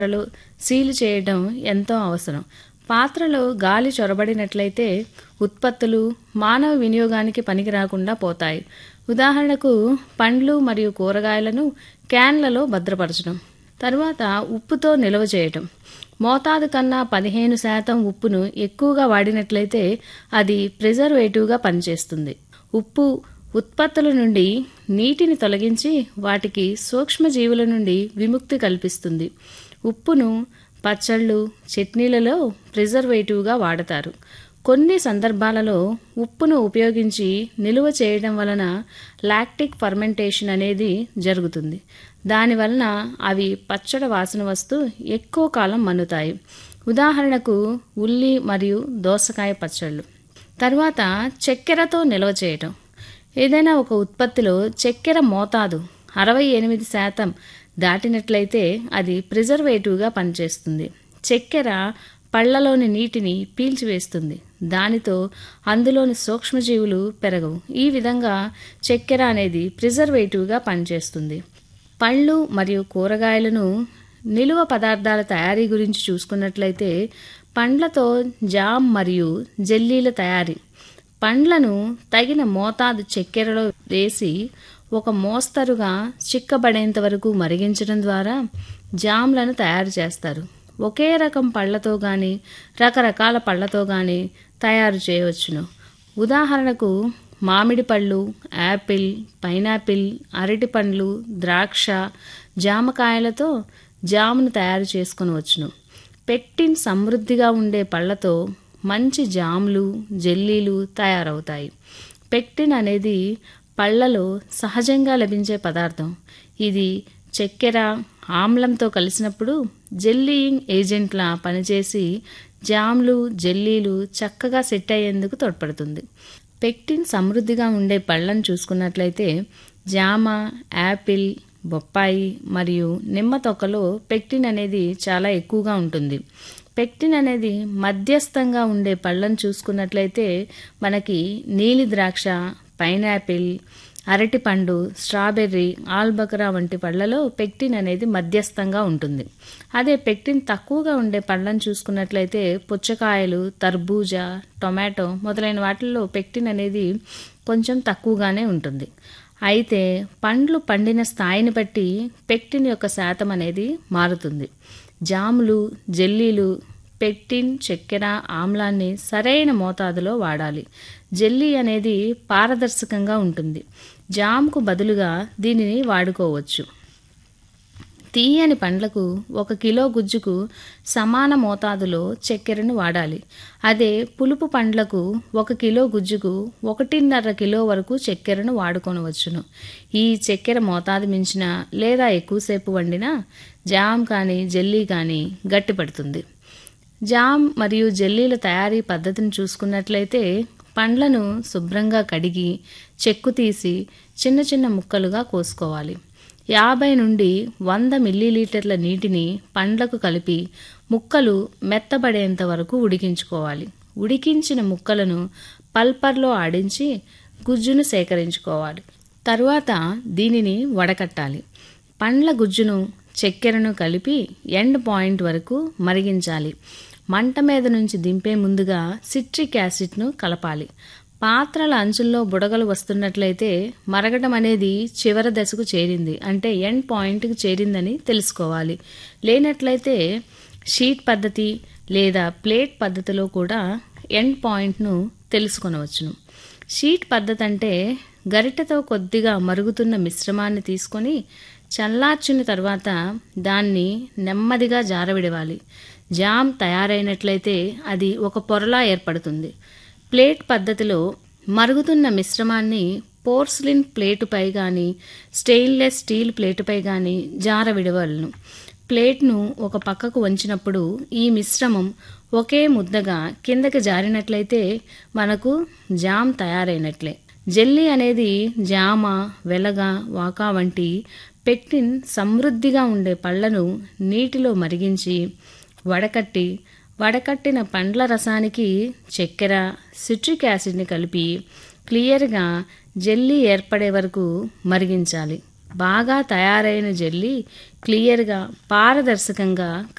పాత్రలు సీలు చేయడం ఎంతో అవసరం పాత్రలో గాలి చొరబడినట్లయితే ఉత్పత్తులు మానవ వినియోగానికి పనికి రాకుండా పోతాయి ఉదాహరణకు పండ్లు మరియు కూరగాయలను క్యాన్లలో భద్రపరచడం తరువాత ఉప్పుతో నిల్వ చేయటం మోతాదు కన్నా పదిహేను శాతం ఉప్పును ఎక్కువగా వాడినట్లయితే అది ప్రిజర్వేటివ్గా పనిచేస్తుంది ఉప్పు ఉత్పత్తుల నుండి నీటిని తొలగించి వాటికి సూక్ష్మజీవుల నుండి విముక్తి కల్పిస్తుంది ఉప్పును పచ్చళ్ళు చట్నీలలో ప్రిజర్వేటివ్గా వాడతారు కొన్ని సందర్భాలలో ఉప్పును ఉపయోగించి నిలువ చేయడం వలన లాక్టిక్ ఫర్మెంటేషన్ అనేది జరుగుతుంది దానివలన అవి పచ్చడి వాసన వస్తూ ఎక్కువ కాలం మన్నుతాయి ఉదాహరణకు ఉల్లి మరియు దోసకాయ పచ్చళ్ళు తర్వాత చక్కెరతో నిల్వ చేయటం ఏదైనా ఒక ఉత్పత్తిలో చక్కెర మోతాదు అరవై ఎనిమిది శాతం దాటినట్లయితే అది ప్రిజర్వేటివ్గా పనిచేస్తుంది చక్కెర పళ్లలోని నీటిని పీల్చివేస్తుంది దానితో అందులోని సూక్ష్మజీవులు పెరగవు ఈ విధంగా చక్కెర అనేది ప్రిజర్వేటివ్గా పనిచేస్తుంది పళ్ళు మరియు కూరగాయలను నిలువ పదార్థాల తయారీ గురించి చూసుకున్నట్లయితే పండ్లతో జామ్ మరియు జెల్లీల తయారీ పండ్లను తగిన మోతాదు చక్కెరలో వేసి ఒక మోస్తరుగా చిక్కబడేంత వరకు మరిగించడం ద్వారా జామ్లను తయారు చేస్తారు ఒకే రకం పళ్ళతో గాని రకరకాల పళ్ళతో గాని తయారు చేయవచ్చును ఉదాహరణకు మామిడి పళ్ళు యాపిల్ పైనాపిల్ అరటి పండ్లు ద్రాక్ష జామకాయలతో జామును తయారు చేసుకొనవచ్చును పెక్టిన్ సమృద్ధిగా ఉండే పళ్ళతో మంచి జాములు జెల్లీలు తయారవుతాయి పెక్టిన్ అనేది పళ్ళలో సహజంగా లభించే పదార్థం ఇది చక్కెర ఆమ్లంతో కలిసినప్పుడు జెల్లీయింగ్ ఏజెంట్లా పనిచేసి జామ్లు జెల్లీలు చక్కగా సెట్ అయ్యేందుకు తోడ్పడుతుంది పెక్టిన్ సమృద్ధిగా ఉండే పళ్ళను చూసుకున్నట్లయితే జామ యాపిల్ బొప్పాయి మరియు నిమ్మ తొక్కలో పెక్టిన్ అనేది చాలా ఎక్కువగా ఉంటుంది పెక్టిన్ అనేది మధ్యస్థంగా ఉండే పళ్ళను చూసుకున్నట్లయితే మనకి నీలి ద్రాక్ష పైనాపిల్ అరటిపండు స్ట్రాబెర్రీ ఆల్బకరా వంటి పళ్ళలో పెక్టిన్ అనేది మధ్యస్థంగా ఉంటుంది అదే పెక్టిన్ తక్కువగా ఉండే పళ్ళను చూసుకున్నట్లయితే పుచ్చకాయలు తర్బూజా టొమాటో మొదలైన వాటిల్లో పెక్టిన్ అనేది కొంచెం తక్కువగానే ఉంటుంది అయితే పండ్లు పండిన స్థాయిని బట్టి పెక్టిన్ యొక్క శాతం అనేది మారుతుంది జాములు జెల్లీలు పెక్టిన్ చక్కెర ఆమ్లాన్ని సరైన మోతాదులో వాడాలి జెల్లీ అనేది పారదర్శకంగా ఉంటుంది జామ్కు బదులుగా దీనిని వాడుకోవచ్చు తీయని పండ్లకు ఒక కిలో గుజ్జుకు సమాన మోతాదులో చక్కెరను వాడాలి అదే పులుపు పండ్లకు ఒక కిలో గుజ్జుకు ఒకటిన్నర కిలో వరకు చక్కెరను వాడుకొనవచ్చును ఈ చక్కెర మోతాదు మించిన లేదా ఎక్కువసేపు వండిన జామ్ కానీ జెల్లీ కానీ గట్టిపడుతుంది జామ్ మరియు జెల్లీల తయారీ పద్ధతిని చూసుకున్నట్లయితే పండ్లను శుభ్రంగా కడిగి చెక్కు తీసి చిన్న చిన్న ముక్కలుగా కోసుకోవాలి యాభై నుండి వంద మిల్లీలీటర్ల నీటిని పండ్లకు కలిపి ముక్కలు మెత్తబడేంత వరకు ఉడికించుకోవాలి ఉడికించిన ముక్కలను పల్పర్లో ఆడించి గుజ్జును సేకరించుకోవాలి తరువాత దీనిని వడకట్టాలి పండ్ల గుజ్జును చక్కెరను కలిపి ఎండ్ పాయింట్ వరకు మరిగించాలి మంట మీద నుంచి దింపే ముందుగా సిట్రిక్ యాసిడ్ను కలపాలి పాత్రల అంచుల్లో బుడగలు వస్తున్నట్లయితే మరగడం అనేది చివరి దశకు చేరింది అంటే ఎండ్ పాయింట్కి చేరిందని తెలుసుకోవాలి లేనట్లయితే షీట్ పద్ధతి లేదా ప్లేట్ పద్ధతిలో కూడా ఎండ్ పాయింట్ను తెలుసుకొనవచ్చును షీట్ పద్ధతి అంటే గరిటెతో కొద్దిగా మరుగుతున్న మిశ్రమాన్ని తీసుకొని చల్లార్చిన తర్వాత దాన్ని నెమ్మదిగా జారవిడవాలి జామ్ తయారైనట్లయితే అది ఒక పొరలా ఏర్పడుతుంది ప్లేట్ పద్ధతిలో మరుగుతున్న మిశ్రమాన్ని పోర్స్లిన్ ప్లేటుపై కానీ స్టెయిన్లెస్ స్టీల్ ప్లేటుపై కానీ జారవిడవలను ప్లేట్ను ఒక పక్కకు వంచినప్పుడు ఈ మిశ్రమం ఒకే ముద్దగా కిందకి జారినట్లయితే మనకు జామ్ తయారైనట్లే జెల్లీ అనేది జామ వెలగ వాకా వంటి పెక్టిన్ సమృద్ధిగా ఉండే పళ్లను నీటిలో మరిగించి వడకట్టి వడకట్టిన పండ్ల రసానికి చక్కెర సిట్రిక్ యాసిడ్ని కలిపి క్లియర్గా జెల్లీ ఏర్పడే వరకు మరిగించాలి బాగా తయారైన జెల్లీ క్లియర్గా పారదర్శకంగా